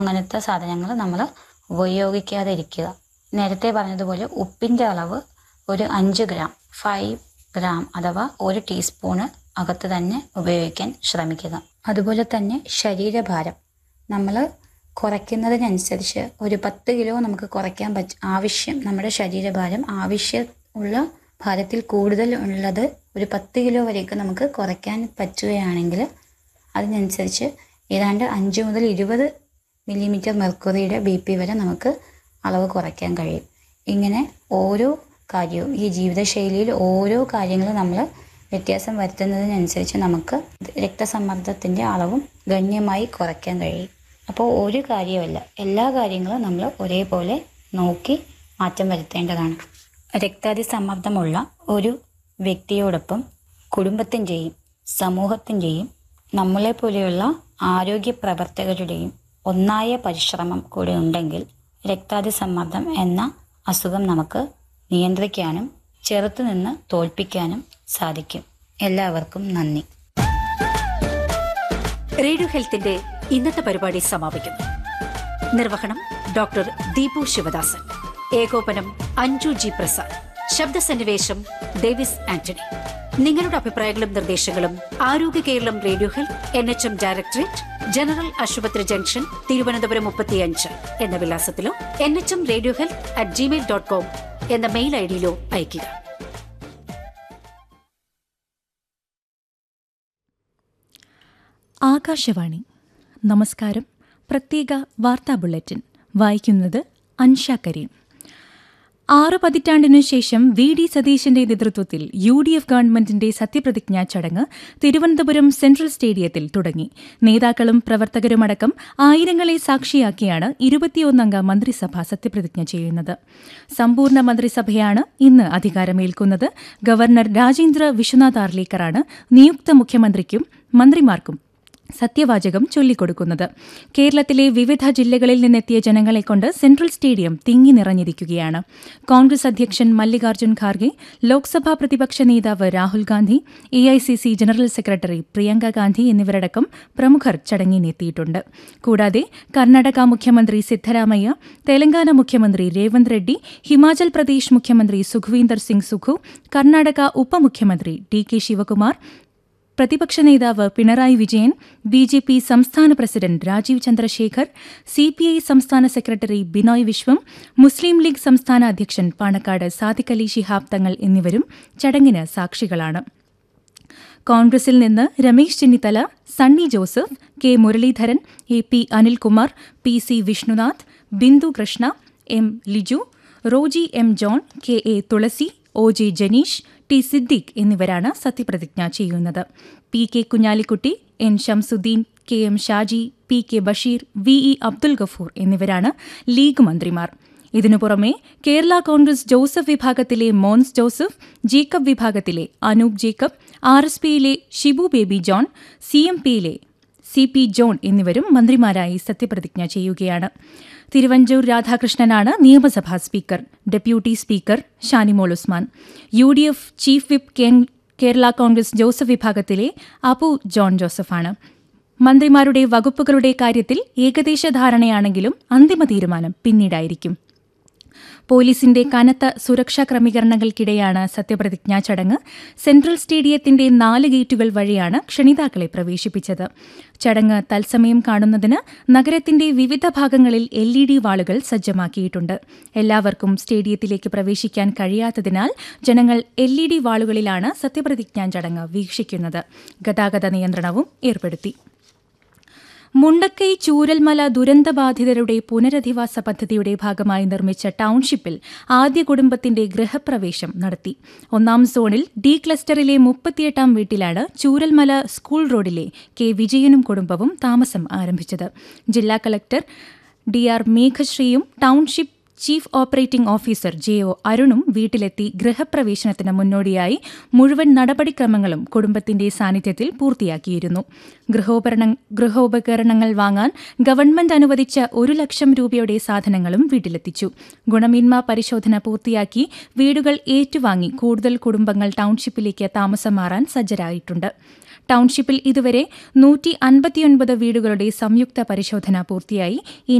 അങ്ങനത്തെ സാധനങ്ങൾ നമ്മൾ ഉപയോഗിക്കാതെ ഇരിക്കുക നേരത്തെ പറഞ്ഞതുപോലെ ഉപ്പിൻ്റെ അളവ് ഒരു അഞ്ച് ഗ്രാം ഫൈവ് ഗ്രാം അഥവാ ഒരു ടീസ്പൂണ് അകത്ത് തന്നെ ഉപയോഗിക്കാൻ ശ്രമിക്കുക അതുപോലെ തന്നെ ശരീരഭാരം നമ്മൾ കുറയ്ക്കുന്നതിനനുസരിച്ച് ഒരു പത്ത് കിലോ നമുക്ക് കുറയ്ക്കാൻ പറ്റ ആവശ്യം നമ്മുടെ ശരീരഭാരം ആവശ്യം ഉള്ള ഭാരത്തിൽ കൂടുതൽ ഉള്ളത് ഒരു പത്ത് കിലോ വരെയൊക്കെ നമുക്ക് കുറയ്ക്കാൻ പറ്റുകയാണെങ്കിൽ അതിനനുസരിച്ച് ഏതാണ്ട് അഞ്ച് മുതൽ ഇരുപത് മില്ലിമീറ്റർ മെർക്കുറിയുടെ ബി പി വരെ നമുക്ക് അളവ് കുറയ്ക്കാൻ കഴിയും ഇങ്ങനെ ഓരോ കാര്യവും ഈ ജീവിതശൈലിയിൽ ഓരോ കാര്യങ്ങളും നമ്മൾ വ്യത്യാസം വരുത്തുന്നതിനനുസരിച്ച് നമുക്ക് രക്തസമ്മർദ്ദത്തിൻ്റെ അളവും ഗണ്യമായി കുറയ്ക്കാൻ കഴിയും അപ്പോൾ ഒരു കാര്യമല്ല എല്ലാ കാര്യങ്ങളും നമ്മൾ ഒരേപോലെ നോക്കി മാറ്റം വരുത്തേണ്ടതാണ് രക്താതിസമ്മർദ്ദമുള്ള ഒരു വ്യക്തിയോടൊപ്പം കുടുംബത്തിൻ്റെയും സമൂഹത്തിൻ്റെയും നമ്മളെപ്പോലെയുള്ള ആരോഗ്യ പ്രവർത്തകരുടെയും ഒന്നായ പരിശ്രമം കൂടി ഉണ്ടെങ്കിൽ രക്താതിസമ്മർദ്ദം എന്ന അസുഖം നമുക്ക് നിയന്ത്രിക്കാനും ചെറുത്തുനിന്ന് തോൽപ്പിക്കാനും സാധിക്കും എല്ലാവർക്കും നന്ദി റേഡിയോ ഹെൽത്തിന്റെ ഇന്നത്തെ പരിപാടി സമാപിക്കുന്നു നിർവഹണം ഡോക്ടർ ദീപു ശിവദാസൻ ഏകോപനം അഞ്ജു ജി പ്രസാദ് ശബ്ദസന്നിവേശം ഡേവിസ് ആന്റണി നിങ്ങളുടെ അഭിപ്രായങ്ങളും നിർദ്ദേശങ്ങളും ആരോഗ്യ Keralam radio health N H M directorate general ആശുപത്രി ജംഗ്ഷൻ തിരുവനന്തപുരം മുപ്പത്തിയഞ്ച് എന്ന വിലാസത്തിലോ N H M radio health at Gmail dot com എന്ന മെയിൽ ഐ ഡിയിലോ അയയ്ക്കുക ആകാശവാണി നമസ്കാരം പ്രത്യേക വാർത്താ ബുള്ളറ്റിൻ വായിക്കുന്നത് അൻഷ കരീം ആറ് പതിറ്റാണ്ടിനു ശേഷം വി ഡി സതീശന്റെ നേതൃത്വത്തിൽ യു ഡി എഫ് ഗവൺമെന്റിന്റെ സത്യപ്രതിജ്ഞാ ചടങ്ങ് തിരുവനന്തപുരം സെൻട്രൽ സ്റ്റേഡിയത്തിൽ തുടങ്ങി നേതാക്കളും പ്രവർത്തകരുമടക്കം ആയിരങ്ങളെ സാക്ഷിയാക്കിയാണ് ഇരുപത്തിയൊന്നംഗ മന്ത്രിസഭ സത്യപ്രതിജ്ഞ ചെയ്യുന്നത് സമ്പൂർണ്ണ മന്ത്രിസഭയാണ് ഇന്ന് അധികാരമേൽക്കുന്നത് ഗവർണർ രാജേന്ദ്ര വിശ്വനാഥ് ആർലേക്കറാണ് നിയുക്ത മുഖ്യമന്ത്രിക്കും മന്ത്രിമാർക്കും സത്യവാചകം ചൊല്ലിക്കൊടുക്കുന്നത് കേരളത്തിലെ വിവിധ ജില്ലകളിൽ നിന്നെത്തിയ ജനങ്ങളെക്കൊണ്ട് സെൻട്രൽ സ്റ്റേഡിയം തിങ്ങി നിറഞ്ഞിരിക്കുകയാണ് കോൺഗ്രസ് അധ്യക്ഷൻ മല്ലികാർജ്ജുൻ ഖാർഗെ ലോക്സഭാ പ്രതിപക്ഷ നേതാവ് Rahul Gandhi A I C C general secretary Priyanka Gandhi എന്നിവരടക്കം പ്രമുഖർ ചടങ്ങിനെത്തിയിട്ടുണ്ട് കൂടാതെ കർണാടക മുഖ്യമന്ത്രി സിദ്ധരാമയ്യ തെലങ്കാന മുഖ്യമന്ത്രി രേവന്ത് റെഡ്ഡി ഹിമാചൽ പ്രദേശ് മുഖ്യമന്ത്രി സുഖ്വീന്ദർ സിംഗ് സുഖു കർണാടക ഉപമുഖ്യമന്ത്രി ഡി കെ ശിവകുമാർ പ്രതിപക്ഷ നേതാവ് Pinarayi Vijayan B J P സംസ്ഥാന president Rajeev Chandrasekhar C P I സംസ്ഥാന സെക്രട്ടറി ബിനോയ് വിശ്വം മുസ്ലിം ലീഗ് സംസ്ഥാന അധ്യക്ഷൻ പാണക്കാട് സാദിഖ് അലി ശിഹാബ് തങ്ങൾ എന്നിവരും ചടങ്ങിന് സാക്ഷികളാണ് കോൺഗ്രസിൽ നിന്ന് Ramesh Chennithala Sunny Joseph K Muraleedharan A P Anilkumar P C Vishnunath Bindu Krishna M Liju Roji M John K A Thulasi O J Janeesh T Siddique എന്നിവരാണ് സത്യപ്രതിജ്ഞ ചെയ്യുന്നത് P K Kunhalikutty N Shamsuddin K M Shaji P K Basheer V E Abdul Gafoor എന്നിവരാണ് ലീഗ് മന്ത്രിമാർ ഇതിനു പുറമെ കേരള കോൺഗ്രസ് ജോസഫ് വിഭാഗത്തിലെ മോൻസ് ജോസഫ് ജേക്കബ് വിഭാഗത്തിലെ അനൂപ് ജേക്കബ് ആർ എസ് പിയിലെ ഷിബു ബേബി ജോൺ സി എം പിയിലെ സി പി ജോൺ എന്നിവരും മന്ത്രിമാരായി സത്യപ്രതിജ്ഞ ചെയ്യുകയാണ് തിരുവഞ്ചൂർ രാധാകൃഷ്ണനാണ് നിയമസഭാ speaker deputy speaker Shanimol Usman U D F chief whip Kerala Congress Joseph വിഭാഗത്തിലെ അപു ജോൺ ജോസഫാണ് മന്ത്രിമാരുടെ വകുപ്പുകളുടെ കാര്യത്തിൽ ഏകദേശ ധാരണയാണെങ്കിലും അന്തിമ തീരുമാനം പിന്നീടായിരിക്കും പോലീസിന്റെ കനത്ത സുരക്ഷാ ക്രമീകരണങ്ങൾക്കിടെയാണ് സത്യപ്രതിജ്ഞാ ചടങ്ങ് സെൻട്രൽ സ്റ്റേഡിയത്തിന്റെ നാല് ഗേറ്റുകൾ വഴിയാണ് ക്ഷണിതാക്കളെ പ്രവേശിപ്പിച്ചത് ചടങ്ങ് തത്സമയം കാണുന്നതിന് നഗരത്തിന്റെ വിവിധ ഭാഗങ്ങളിൽ എൽ ഇ ഡി വാളുകൾ സജ്ജമാക്കിയിട്ടുണ്ട് എല്ലാവർക്കും സ്റ്റേഡിയത്തിലേക്ക് പ്രവേശിക്കാൻ കഴിയാത്തതിനാൽ ജനങ്ങൾ എൽ ഇ ഡി വാളുകളിലാണ് സത്യപ്രതിജ്ഞാ ചടങ്ങ് വീക്ഷിക്കുന്നത് ഗതാഗത നിയന്ത്രണവും ഏർപ്പെടുത്തി മുണ്ടക്കൈ ചൂരൽമല ദുരന്തബാധിതരുടെ പുനരധിവാസ പദ്ധതിയുടെ ഭാഗമായി നിർമ്മിച്ച ടൌൺഷിപ്പിൽ ആദ്യ കുടുംബത്തിന്റെ ഗൃഹപ്രവേശം നടത്തി ഒന്നാം സോണിൽ ഡി ക്ലസ്റ്ററിലെ മുപ്പത്തിയെട്ടാം വീട്ടിലാണ് ചൂരൽമല സ്കൂൾ റോഡിലെ കെ വിജയനും കുടുംബവും താമസം ആരംഭിച്ചത് ജില്ലാ കളക്ടർ ഡി ആർ മേഘശ്രീയും township chief operating officer J O അരുണും വീട്ടിലെത്തി ഗൃഹപ്രവേശനത്തിന് മുന്നോടിയായി മുഴുവൻ നടപടിക്രമങ്ങളും കുടുംബത്തിന്റെ സാന്നിധ്യത്തിൽ പൂർത്തിയാക്കിയിരുന്നു ഗൃഹോപകരണ ഗൃഹോപകരണങ്ങൾ വാങ്ങാൻ ഗവൺമെന്റ് അനുവദിച്ച ഒരു ലക്ഷം രൂപയുടെ സാധനങ്ങളും വീട്ടിലെത്തിച്ചു ഗുണമേന്മ പരിശോധന പൂർത്തിയാക്കി വീടുകൾ ഏറ്റുവാങ്ങി കൂടുതൽ കുടുംബങ്ങൾ ടൌൺഷിപ്പിലേക്ക് താമസം മാറാൻ സജ്ജരായിട്ടുണ്ട് ടൌൺഷിപ്പിൽ ഇതുവരെ നൂറ്റി അൻപത്തിയൊൻപത് വീടുകളുടെ സംയുക്ത പരിശോധന പൂർത്തിയായി ഈ